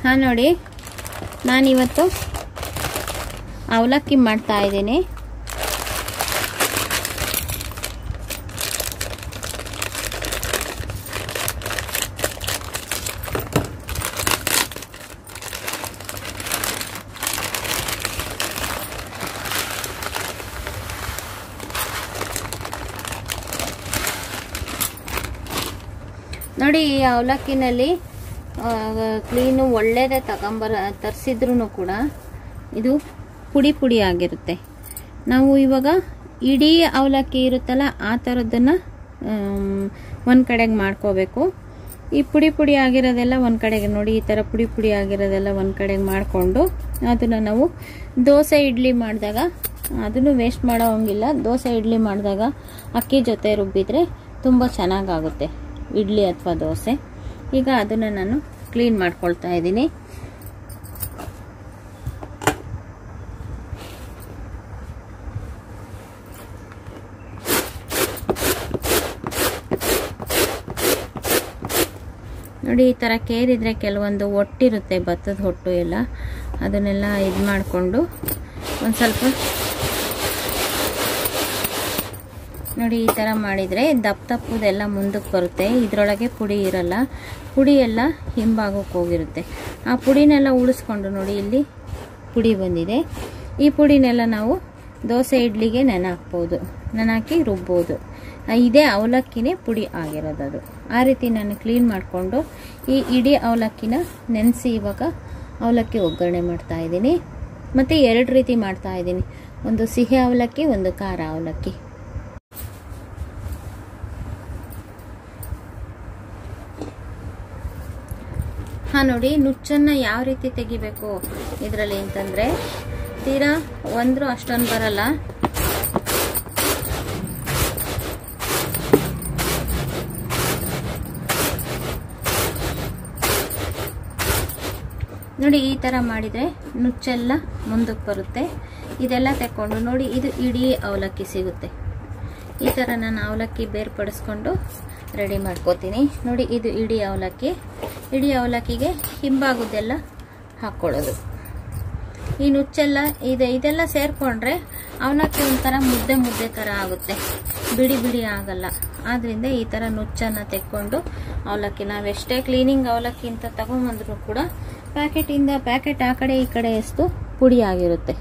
ಹಾಂ ನೋಡಿ ನಾನಿವತ್ತು ಅವಲಕ್ಕಿ ಮಾಡ್ತಾ ಇದ್ದೀನಿ ನೋಡಿ ಈ ಅವಲಕ್ಕಿನಲ್ಲಿ ಕ್ಲೀನು ಒಳ್ಳೇದೇ ತಗೊಂಬರ ತರಿಸಿದ್ರೂ ಕೂಡ ಇದು ಪುಡಿ ಪುಡಿ ಆಗಿರುತ್ತೆ ನಾವು ಇವಾಗ ಇಡೀ ಅವಲಕ್ಕಿ ಇರುತ್ತಲ್ಲ ಆ ಥರದ್ದನ್ನು ಒಂದು ಕಡೆಗೆ ಮಾಡ್ಕೋಬೇಕು ಈ ಪುಡಿ ಪುಡಿ ಆಗಿರೋದೆಲ್ಲ ಒಂದು ಕಡೆಗೆ ನೋಡಿ ಈ ಥರ ಪುಡಿ ಪುಡಿ ಆಗಿರೋದೆಲ್ಲ ಒಂದು ಕಡೆಗೆ ಮಾಡಿಕೊಂಡು ಅದನ್ನು ನಾವು ದೋಸೆ ಇಡ್ಲಿ ಮಾಡಿದಾಗ ಅದನ್ನು ವೇಸ್ಟ್ ಮಾಡೋ ಹಂಗಿಲ್ಲ ದೋಸೆ ಇಡ್ಲಿ ಮಾಡಿದಾಗ ಅಕ್ಕಿ ಜೊತೆ ರುಬ್ಬಿದ್ರೆ ತುಂಬ ಚೆನ್ನಾಗಾಗುತ್ತೆ ಇಡ್ಲಿ ಅಥವಾ ದೋಸೆ ಈಗ ಅದನ್ನು ನಾನು ಕ್ಲೀನ್ ಮಾಡ್ಕೊಳ್ತಾ ಇದ್ದೀನಿ ನೋಡಿ ಈ ಥರ ಕೇರಿದ್ರೆ ಕೆಲವೊಂದು ಒಟ್ಟಿರುತ್ತೆ ಭತ್ತದ ಹೊಟ್ಟು ಎಲ್ಲ ಅದನ್ನೆಲ್ಲ ಇದು ಮಾಡಿಕೊಂಡು ಒಂದು ಸ್ವಲ್ಪ ನೋಡಿ ಈ ಥರ ಮಾಡಿದರೆ ದಪ್ಪ ದಪ್ಪದೆಲ್ಲ ಮುಂದಕ್ಕೆ ಬರುತ್ತೆ ಇದರೊಳಗೆ ಪುಡಿ ಇರಲ್ಲ ಪುಡಿ ಎಲ್ಲ ಹಿಂಭಾಗಕ್ಕೆ ಹೋಗಿರುತ್ತೆ ಆ ಪುಡಿನೆಲ್ಲ ಉಳಿಸ್ಕೊಂಡು ನೋಡಿ ಇಲ್ಲಿ ಪುಡಿ ಬಂದಿದೆ ಈ ಪುಡಿನೆಲ್ಲ ನಾವು ದೋಸೆ ಇಡ್ಲಿಗೆ ನೆನೆ ಹಾಕ್ಬೋದು ನೆನೆ ಹಾಕಿ ರುಬ್ಬೋದು ಇದೇ ಅವಲಕ್ಕಿನೇ ಪುಡಿ ಆಗಿರೋದು ಅದು ಆ ರೀತಿ ನಾನು ಕ್ಲೀನ್ ಮಾಡಿಕೊಂಡು ಈ ಇಡೀ ಅವಲಕ್ಕಿನ ನೆನೆಸಿ ಇವಾಗ ಅವಲಕ್ಕಿ ಒಗ್ಗರಣೆ ಮಾಡ್ತಾ ಇದ್ದೀನಿ ಮತ್ತು ಎರಡು ರೀತಿ ಮಾಡ್ತಾ ಇದ್ದೀನಿ ಒಂದು ಸಿಹಿ ಅವಲಕ್ಕಿ ಒಂದು ಖಾರ ಅವಲಕ್ಕಿ ಹಾಂ ನೋಡಿ ನುಚ್ಚನ್ನು ಯಾವ ರೀತಿ ತೆಗಿಬೇಕು ಇದರಲ್ಲಿ ಅಂತಂದರೆ ತೀರಾ ಒಂದ್ರು ಅಷ್ಟೊಂದು ಬರಲ್ಲ ನೋಡಿ ಈ ಥರ ಮಾಡಿದರೆ ನುಚ್ಚೆಲ್ಲ ಮುಂದಕ್ಕೆ ಬರುತ್ತೆ ಇದೆಲ್ಲ ತೆಕ್ಕೊಂಡು ನೋಡಿ ಇದು ಇಡೀ ಅವಲಕ್ಕಿ ಸಿಗುತ್ತೆ ಈ ಥರ ನಾನು ಅವಲಕ್ಕಿ ಬೇರ್ಪಡಿಸ್ಕೊಂಡು ರೆಡಿ ಮಾಡ್ಕೋತೀನಿ ನೋಡಿ ಇದು ಇಡೀ ಅವಲಕ್ಕಿ ಇಡೀ ಅವಲಕ್ಕಿಗೆ ಹಿಂಭಾಗದ್ದೆಲ್ಲ ಹಾಕ್ಕೊಳ್ಳೋದು ಈ ನುಚ್ಚೆಲ್ಲ ಇದೆ ಇದೆಲ್ಲ ಸೇರಿಕೊಂಡ್ರೆ ಅವಲಕ್ಕಿ ಒಂಥರ ಮುದ್ದೆ ಮುದ್ದೆ ಥರ ಆಗುತ್ತೆ ಬಿಡಿ ಬಿಡಿ ಆಗಲ್ಲ ಆದ್ದರಿಂದ ಈ ಥರ ನುಚ್ಚನ್ನು ತೆಕ್ಕೊಂಡು ಅವಲಕ್ಕಿ ನಾವೆಷ್ಟೇ ಕ್ಲೀನಿಂಗ್ ಅವಲಕ್ಕಿ ಅಂತ ತಗೊಂಬಂದ್ರೂ ಕೂಡ ಪ್ಯಾಕೆಟಿಂದ ಪ್ಯಾಕೆಟ್ ಆ ಕಡೆ ಈ ಕಡೆ ಎಷ್ಟು ಪುಡಿ ಆಗಿರುತ್ತೆ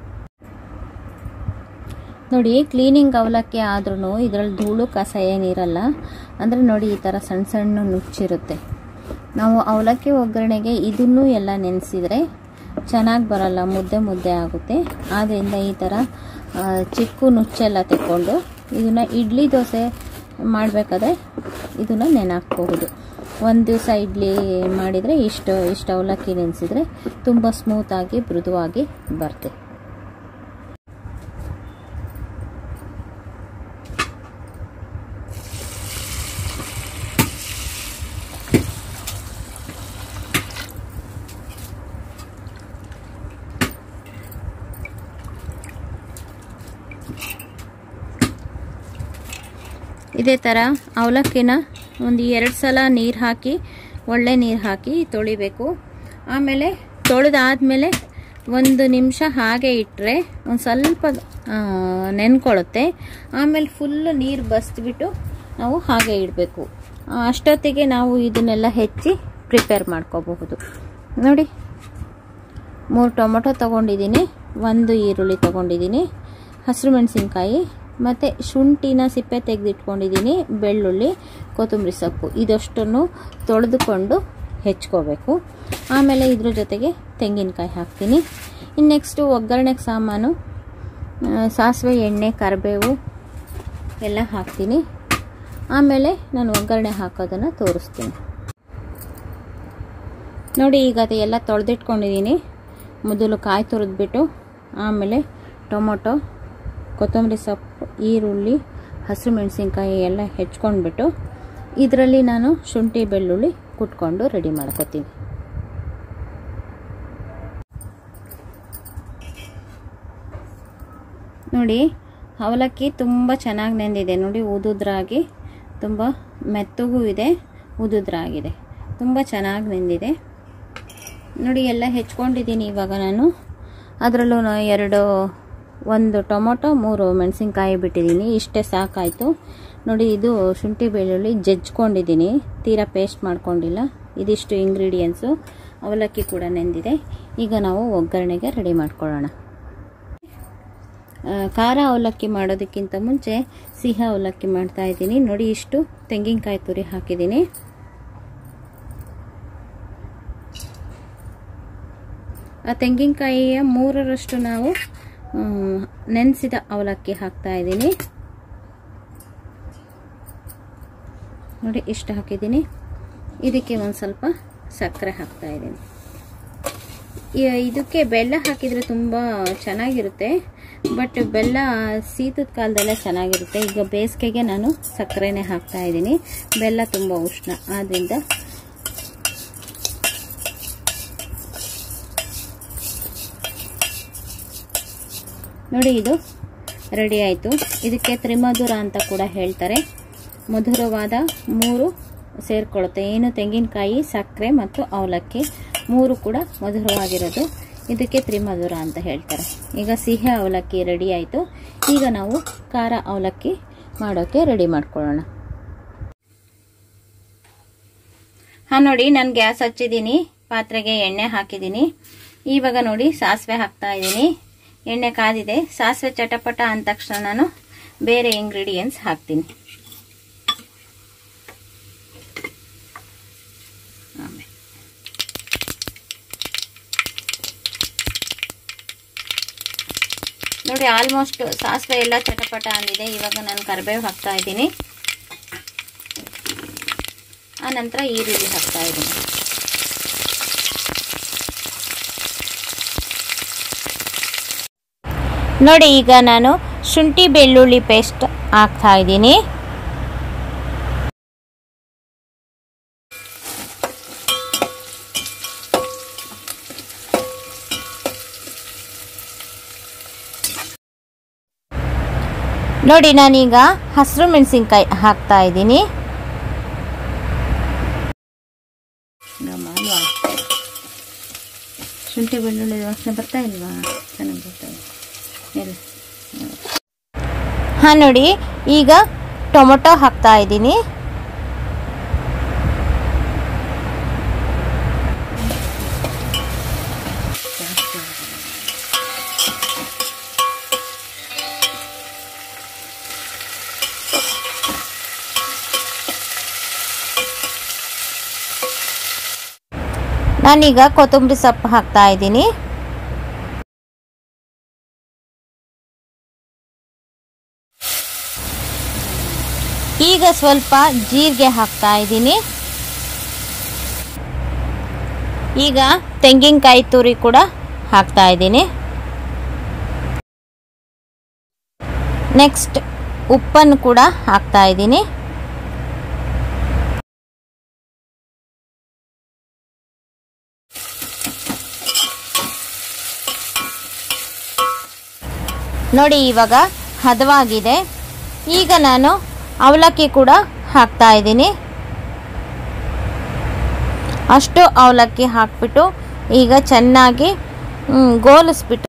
ನೋಡಿ ಕ್ಲೀನಿಂಗ್ ಅವಲಕ್ಕಿ ಆದ್ರೂ ಇದರಲ್ಲಿ ಧೂಳು ಕಸ ಏನಿರಲ್ಲ ಅಂದರೆ ನೋಡಿ ಈ ಥರ ಸಣ್ಣ ಸಣ್ಣ ನುಚ್ಚಿರುತ್ತೆ ನಾವು ಅವಲಕ್ಕಿ ಒಗ್ಗರಣೆಗೆ ಇದನ್ನೂ ಎಲ್ಲ ನೆನೆಸಿದರೆ ಚೆನ್ನಾಗಿ ಬರಲ್ಲ ಮುದ್ದೆ ಮುದ್ದೆ ಆಗುತ್ತೆ ಆದ್ದರಿಂದ ಈ ಥರ ಚಿಕ್ಕು ನುಚ್ಚೆಲ್ಲ ತೆಕ್ಕೊಂಡು ಇದನ್ನು ಇಡ್ಲಿ ದೋಸೆ ಮಾಡಬೇಕಾದ್ರೆ ಇದನ್ನು ನೆನಾಕ್ಬಹುದು ಒಂದು ದಿವಸ ಇಡ್ಲಿ ಮಾಡಿದರೆ ಇಷ್ಟು ಇಷ್ಟು ಅವಲಕ್ಕಿ ನೆನೆಸಿದರೆ ತುಂಬ ಸ್ಮೂತಾಗಿ ಮೃದುವಾಗಿ ಬರುತ್ತೆ ಇದೇ ಥರ ಅವಲಕ್ಕಿನ ಒಂದು ಎರಡು ಸಲ ನೀರು ಹಾಕಿ ಒಳ್ಳೆ ನೀರು ಹಾಕಿ ತೊಳಿಬೇಕು ಆಮೇಲೆ ತೊಳೆದಾದ್ಮೇಲೆ ಒಂದು ನಿಮಿಷ ಹಾಗೆ ಇಟ್ಟರೆ ಒಂದು ಸ್ವಲ್ಪ ನೆನ್ಕೊಳ್ಳುತ್ತೆ ಆಮೇಲೆ ಫುಲ್ಲು ನೀರು ಬಸ್ಬಿಟ್ಟು ನಾವು ಹಾಗೆ ಇಡಬೇಕು ಅಷ್ಟೊತ್ತಿಗೆ ನಾವು ಇದನ್ನೆಲ್ಲ ಹೆಚ್ಚಿ ಪ್ರಿಪೇರ್ ಮಾಡ್ಕೋಬಹುದು ನೋಡಿ ಮೂರು ಟೊಮೊಟೊ ತೊಗೊಂಡಿದ್ದೀನಿ ಒಂದು ಈರುಳ್ಳಿ ತೊಗೊಂಡಿದ್ದೀನಿ ಹಸಿರು ಮೆಣಸಿನ್ಕಾಯಿ ಮತ್ತು ಶುಂಠಿನ ಸಿಪ್ಪೆ ತೆಗೆದಿಟ್ಕೊಂಡಿದ್ದೀನಿ ಬೆಳ್ಳುಳ್ಳಿ ಕೊತ್ತಂಬರಿ ಸೊಪ್ಪು ಇದಷ್ಟನ್ನು ತೊಳೆದುಕೊಂಡು ಹೆಚ್ಕೋಬೇಕು ಆಮೇಲೆ ಇದ್ರ ಜೊತೆಗೆ ತೆಂಗಿನಕಾಯಿ ಹಾಕ್ತೀನಿ ಇನ್ನು ನೆಕ್ಸ್ಟು ಒಗ್ಗರಣೆಗೆ ಸಾಮಾನು ಸಾಸಿವೆ ಎಣ್ಣೆ ಕರಿಬೇವು ಎಲ್ಲ ಹಾಕ್ತೀನಿ ಆಮೇಲೆ ನಾನು ಒಗ್ಗರಣೆ ಹಾಕೋದನ್ನು ತೋರಿಸ್ತೀನಿ ನೋಡಿ ಈಗ ಅದು ಎಲ್ಲ ತೊಳೆದಿಟ್ಕೊಂಡಿದ್ದೀನಿ ಮೊದಲು ಕಾಯಿ ತುರಿದ್ಬಿಟ್ಟು ಆಮೇಲೆ ಟೊಮೊಟೊ ಕೊತ್ತಂಬರಿ ಸೊಪ್ಪು ಈರುಳ್ಳಿ ಹಸಿರು ಮೆಣಸಿನ್ಕಾಯಿ ಎಲ್ಲ ಹೆಚ್ಕೊಂಡ್ಬಿಟ್ಟು ಇದರಲ್ಲಿ ನಾನು ಶುಂಠಿ ಬೆಳ್ಳುಳ್ಳಿ ಕುಟ್ಕೊಂಡು ರೆಡಿ ಮಾಡ್ಕೋತೀನಿ ನೋಡಿ ಅವಲಕ್ಕಿ ತುಂಬ ಚೆನ್ನಾಗಿ ನೆಂದಿದೆ ನೋಡಿ ಉದುದ್ರಾಗಿ ತುಂಬ ಮೆತ್ತಗೂ ಇದೆ ಉದುದ್ರಾಗಿದೆ ತುಂಬ ಚೆನ್ನಾಗಿ ನೆಂದಿದೆ ನೋಡಿ ಎಲ್ಲ ಹೆಚ್ಕೊಂಡಿದ್ದೀನಿ ಇವಾಗ ನಾನು ಅದರಲ್ಲೂ ನಾ- ಎರಡು ಒಂದು ಟೊಮೊಟೊ ಮೂರು ಮೆಣಸಿನ್ಕಾಯಿ ಬಿಟ್ಟಿದ್ದೀನಿ ಇಷ್ಟೇ ಸಾಕಾಯಿತು ನೋಡಿ ಇದು ಶುಂಠಿ ಬೆಳ್ಳುಳ್ಳಿ ಜಜ್ಕೊಂಡಿದ್ದೀನಿ ತೀರಾ ಪೇಸ್ಟ್ ಮಾಡ್ಕೊಂಡಿಲ್ಲ ಇದಿಷ್ಟು ಇಂಗ್ರೀಡಿಯೆಂಟ್ಸು ಅವಲಕ್ಕಿ ಕೂಡ ನೆಂದಿದೆ ಈಗ ನಾವು ಒಗ್ಗರಣೆಗೆ ರೆಡಿ ಮಾಡ್ಕೊಳ್ಳೋಣ ಆ, ಖಾರ ಅವಲಕ್ಕಿ ಮಾಡೋದಕ್ಕಿಂತ ಮುಂಚೆ ಸಿಹಿ ಅವಲಕ್ಕಿ ಮಾಡ್ತಾ ಇದ್ದೀನಿ ನೋಡಿ ಇಷ್ಟು ತೆಂಗಿನಕಾಯಿ ತುರಿ ಹಾಕಿದ್ದೀನಿ ಆ ತೆಂಗಿನಕಾಯಿಯ ಮೂರರಷ್ಟು ನಾವು ನೆನೆಸಿದ ಅವಲಕ್ಕಿ ಹಾಕ್ತಾ ಇದ್ದೀನಿ ನೋಡಿ ಇಷ್ಟು ಹಾಕಿದ್ದೀನಿ ಇದಕ್ಕೆ ಒಂದು ಸ್ವಲ್ಪ ಸಕ್ಕರೆ ಹಾಕ್ತಾ ಇದ್ದೀನಿ ಇ- ಇದಕ್ಕೆ ಬೆಲ್ಲ ಹಾಕಿದರೆ ತುಂಬ ಚೆನ್ನಾಗಿರುತ್ತೆ ಬಟ್ ಬೆಲ್ಲ ಶೀತದ ಕಾಲದಲ್ಲೇ ಚೆನ್ನಾಗಿರುತ್ತೆ ಈಗ ಬೇಸಿಗೆಗೆ ನಾನು ಸಕ್ಕರೆನೇ ಹಾಕ್ತಾ ಇದ್ದೀನಿ ಬೆಲ್ಲ ತುಂಬ ಉಷ್ಣ ಆದ್ದರಿಂದ ನೋಡಿ ಇದು ರೆಡಿ ಆಯಿತು ಇದಕ್ಕೆ ತ್ರಿಮಧುರ ಅಂತ ಕೂಡ ಹೇಳ್ತಾರೆ ಮಧುರವಾದ ಮೂರು ಸೇರ್ಕೊಳ್ಳುತ್ತೆ ಏನು ತೆಂಗಿನಕಾಯಿ ಸಕ್ಕರೆ ಮತ್ತು ಅವಲಕ್ಕಿ ಮೂರು ಕೂಡ ಮಧುರವಾಗಿರೋದು ಇದಕ್ಕೆ ತ್ರಿಮಧುರ ಅಂತ ಹೇಳ್ತಾರೆ ಈಗ ಸಿಹಿ ಅವಲಕ್ಕಿ ರೆಡಿ ಆಯಿತು ಈಗ ನಾವು ಖಾರ ಅವಲಕ್ಕಿ ಮಾಡೋಕ್ಕೆ ರೆಡಿ ಮಾಡ್ಕೊಳ್ಳೋಣ ಹಾಂ ನೋಡಿ ನಾನು ಗ್ಯಾಸ್ ಹಚ್ಚಿದ್ದೀನಿ ಪಾತ್ರೆಗೆ ಎಣ್ಣೆ ಹಾಕಿದ್ದೀನಿ ಇವಾಗ ನೋಡಿ ಸಾಸಿವೆ ಹಾಕ್ತಾ ಇದ್ದೀನಿ ಎಣ್ಣೆ ಕಾದಿದೆ ಸಾಸಿವೆ ಚಟಪಟ ಅಂದ ತಕ್ಷಣ ನಾನು ಬೇರೆ ಇಂಗ್ರೀಡಿಯೆಂಟ್ಸ್ ಹಾಕ್ತೀನಿ ಆಮೇಲೆ ನೋಡಿ ಆಲ್ಮೋಸ್ಟ್ ಸಾಸಿವೆ ಎಲ್ಲ ಚಟಪಟ ಅಂದಿದೆ ಇವಾಗ ನಾನು ಕರಿಬೇವು ಹಾಕ್ತಾ ಇದ್ದೀನಿ ಆ ನಂತರ ಈರುಳ್ಳಿ ಹಾಕ್ತಾ ಇದ್ದೀನಿ ನೋಡಿ ಈಗ ನಾನು ಶುಂಠಿ ಬೆಳ್ಳುಳ್ಳಿ ಪೇಸ್ಟ್ ಹಾಕ್ತಾ ಇದ್ದೀನಿ ನೋಡಿ ನಾನೀಗ ಹಸಿರು ಮೆಣಸಿನ್ಕಾಯಿ ಹಾಕ್ತಾ ಇದ್ದೀನಿ ಅಲ್ವಾ ಶುಂಠಿ ಬೆಳ್ಳುಳ್ಳಿ ವಾಸನೆ ಬರ್ತಾ ಇಲ್ವಾ ಚೆನ್ನಾಗಿ ಬರ್ತಾ ಇದೆ ಎಲ್ಲಿ ಹಾಂ ನೋಡಿ ಈಗ ಟೊಮೊಟೊ ಹಾಕ್ತಾ ಇದ್ದೀನಿ ನಾನೀಗ ಕೊತ್ತಂಬರಿ ಸೊಪ್ಪು ಹಾಕ್ತಾ ಇದ್ದೀನಿ ಈಗ ಸ್ವಲ್ಪ ಜೀರಿಗೆ ಹಾಕ್ತಾ ಇದ್ದೀನಿ ಈಗ ತೆಂಗಿನಕಾಯಿ ತುರಿ ಕೂಡ ಹಾಕ್ತಾ ಇದ್ದೀನಿ ನೆಕ್ಸ್ಟ್ ಉಪ್ಪನ್ನು ಕೂಡ ಹಾಕ್ತಾ ಇದ್ದೀನಿ ನೋಡಿ ಇವಾಗ ಹದವಾಗಿದೆ ಈಗ ನಾನು ಅವಲಕ್ಕಿ ಕೂಡ ಹಾಕ್ತಾ ಇದ್ದೀನಿ ಅಷ್ಟು ಅವಲಕ್ಕಿ ಹಾಕ್ಬಿಟ್ಟು ಈಗ ಚೆನ್ನಾಗಿ ಮ್, ಗೋಲಿಸ್ಬಿಟ್ಟು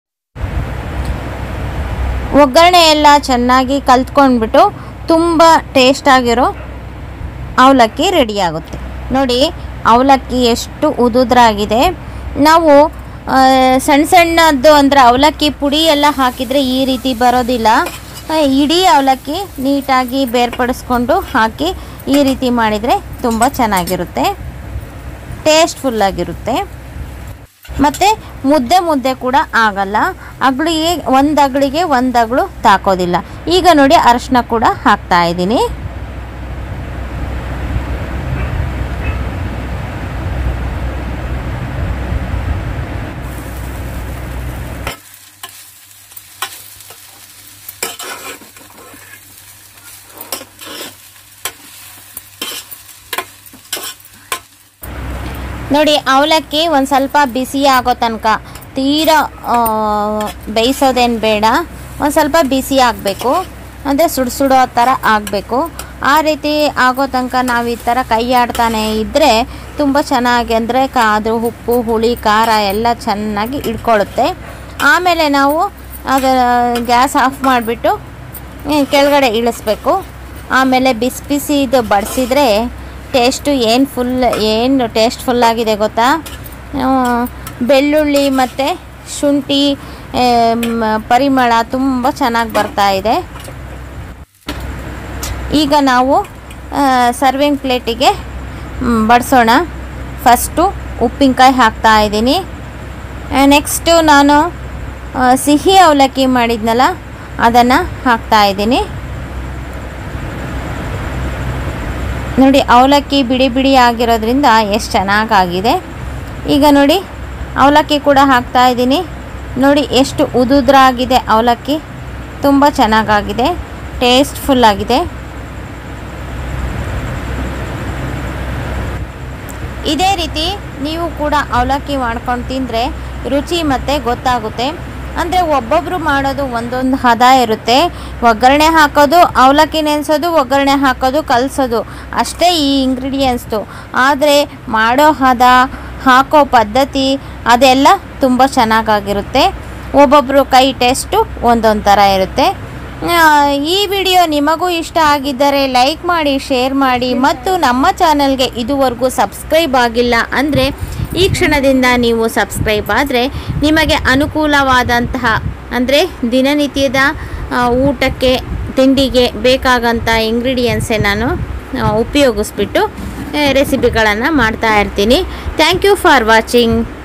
ಒಗ್ಗರಣೆ ಎಲ್ಲ ಚೆನ್ನಾಗಿ ಕಲ್ತ್ಕೊಂಡ್ಬಿಟ್ಟು ತುಂಬ ಟೇಸ್ಟಾಗಿರೋ ಅವಲಕ್ಕಿ ರೆಡಿ ಆಗುತ್ತೆ ನೋಡಿ ಅವಲಕ್ಕಿ ಎಷ್ಟು ಉದುದ್ರಾಗಿದೆ ನಾವು ಆ, ಸಣ್ಣ ಸಣ್ಣದ್ದು ಅಂದರೆ ಅವಲಕ್ಕಿ ಪುಡಿ ಎಲ್ಲ ಹಾಕಿದರೆ ಈ ರೀತಿ ಬರೋದಿಲ್ಲ ಆ, ಇಡೀ ಅವಲಕ್ಕಿ ನೀಟಾಗಿ ಬೇರ್ಪಡಿಸ್ಕೊಂಡು ಹಾಕಿ ಈ ರೀತಿ ಮಾಡಿದರೆ ತುಂಬ ಚೆನ್ನಾಗಿರುತ್ತೆ ಟೇಸ್ಟ್ಫುಲ್ಲಾಗಿರುತ್ತೆ ಮತ್ತು ಮುದ್ದೆ ಮುದ್ದೆ ಕೂಡ ಆಗಲ್ಲ ಅಗಳಿಗೆ ಒಂದು ಅಗಳಿಗೆ ಒಂದು ಅಗಳು ತಾಕೋದಿಲ್ಲ ಈಗ ನೋಡಿ ಅರಶಿನ ಕೂಡ ಹಾಕ್ತಾ ಇದ್ದೀನಿ ನೋಡಿ ಅವಲಕ್ಕಿ ಒಂದು ಸ್ವಲ್ಪ ಬಿಸಿ ಆಗೋ ತನಕ ತೀರಾ ಆ, ಬೇಯಿಸೋದೇನು ಬೇಡ ಒಂದು ಸ್ವಲ್ಪ ಬಿಸಿ ಆಗಬೇಕು ಅಂದರೆ ಸುಡು ಸುಡೋ ಥರ ಆಗಬೇಕು ಆ ರೀತಿ ಆಗೋ ತನಕ ನಾವು ಈ ಥರ ಕೈ ಆಡ್ತಾನೆ ಇದ್ದರೆ ತುಂಬ ಚೆನ್ನಾಗಿ ಅಂದರೆ ಕಾ ಅದು ಉಪ್ಪು ಹುಳಿ ಖಾರ ಎಲ್ಲ ಚೆನ್ನಾಗಿ ಇಟ್ಕೊಳ್ಳುತ್ತೆ ಆಮೇಲೆ ನಾವು ಅದರ ಗ್ಯಾಸ್ ಆಫ್ ಮಾಡಿಬಿಟ್ಟು ಕೆಳಗಡೆ ಇಳಿಸ್ಬೇಕು ಆಮೇಲೆ ಬಿಸಿ ಬಿಸಿ ಇದು ಬಡಿಸಿದ್ರೆ ಟೇಸ್ಟು ಏನು ಫುಲ್ ಏನು ಟೇಸ್ಟ್ ಫುಲ್ಲಾಗಿದೆ ಗೊತ್ತಾ ಆ, ಬೆಳ್ಳುಳ್ಳಿ ಮತ್ತು ಶುಂಠಿ ಆ, ಮ್, ಪರಿಮಳ ತುಂಬ ಚೆನ್ನಾಗಿ ಬರ್ತಾ ಇದೆ ಈಗ ನಾವು ಸರ್ವಿಂಗ್ ಪ್ಲೇಟಿಗೆ ಬಡಿಸೋಣ ಫಸ್ಟು ಉಪ್ಪಿನಕಾಯಿ ಹಾಕ್ತಾ ಇದ್ದೀನಿ ನೆಕ್ಸ್ಟು ನಾನು ಆ, ಸಿಹಿ ಅವಲಕ್ಕಿ ಮಾಡಿದ್ನಲ್ಲ ಅದನ್ನು ಹಾಕ್ತಾ ಇದ್ದೀನಿ ನೋಡಿ ಅವಲಕ್ಕಿ ಬಿಡಿ ಬಿಡಿ ಆಗಿರೋದ್ರಿಂದ ಎಷ್ಟು ಚೆನ್ನಾಗಾಗಿದೆ ಈಗ ನೋಡಿ ಅವಲಕ್ಕಿ ಕೂಡ ಹಾಕ್ತಾ ಇದ್ದೀನಿ ನೋಡಿ ಎಷ್ಟು ಉದುದ್ರಾಗಿದೆ ಅವಲಕ್ಕಿ ತುಂಬ ಚೆನ್ನಾಗಾಗಿದೆ ಟೇಸ್ಟ್ಫುಲ್ ಆಗಿದೆ ಇದೇ ರೀತಿ ನೀವು ಕೂಡ ಅವಲಕ್ಕಿ ಮಾಡ್ಕೊಂಡು ತಿಂದರೆ ರುಚಿ ಮತ್ತು ಗೊತ್ತಾಗುತ್ತೆ ಅಂದರೆ ಒಬ್ಬೊಬ್ಬರು ಮಾಡೋದು ಒಂದೊಂದು ಹದ ಇರುತ್ತೆ ಒಗ್ಗರಣೆ ಹಾಕೋದು ಅವಲಕ್ಕಿ ನೆನೆಸೋದು ಒಗ್ಗರಣೆ ಹಾಕೋದು ಕಲಸೋದು ಅಷ್ಟೇ ಈ ಇಂಗ್ರೀಡಿಯೆಂಟ್ಸ್ದು ಆದರೆ ಮಾಡೋ ಹದ ಹಾಕೋ ಪದ್ಧತಿ ಅದೆಲ್ಲ ತುಂಬ ಚೆನ್ನಾಗಾಗಿರುತ್ತೆ ಒಬ್ಬೊಬ್ಬರು ಕೈ ಟೇಸ್ಟು ಒಂದೊಂದು ಥರ ಇರುತ್ತೆ ಆ, ಈ ವಿಡಿಯೋ ನಿಮಗೂ ಇಷ್ಟ ಆಗಿದ್ದರೆ ಲೈಕ್ ಮಾಡಿ ಶೇರ್ ಮಾಡಿ ಮತ್ತು ನಮ್ಮ ಚಾನಲ್ಗೆ ಇದುವರೆಗೂ ಸಬ್ಸ್ಕ್ರೈಬ್ ಆಗಿಲ್ಲ ಅಂದರೆ ಈ ಕ್ಷಣದಿಂದ ನೀವು ಸಬ್ಸ್ಕ್ರೈಬ್ ಆದರೆ ನಿಮಗೆ ಅನುಕೂಲವಾದಂತಹ ಅಂದರೆ ದಿನನಿತ್ಯದ ಆ, ಊಟಕ್ಕೆ ತಿಂಡಿಗೆ ಬೇಕಾಗಂಥ ಇಂಗ್ರೀಡಿಯೆಂಟ್ಸೇ ನಾನು ಆ, ಉಪಯೋಗಿಸ್ಬಿಟ್ಟು ರೆಸಿಪಿಗಳನ್ನು ಮಾಡ್ತಾ ಇರ್ತೀನಿ ಥ್ಯಾಂಕ್ ಯು ಫಾರ್ ವಾಚಿಂಗ್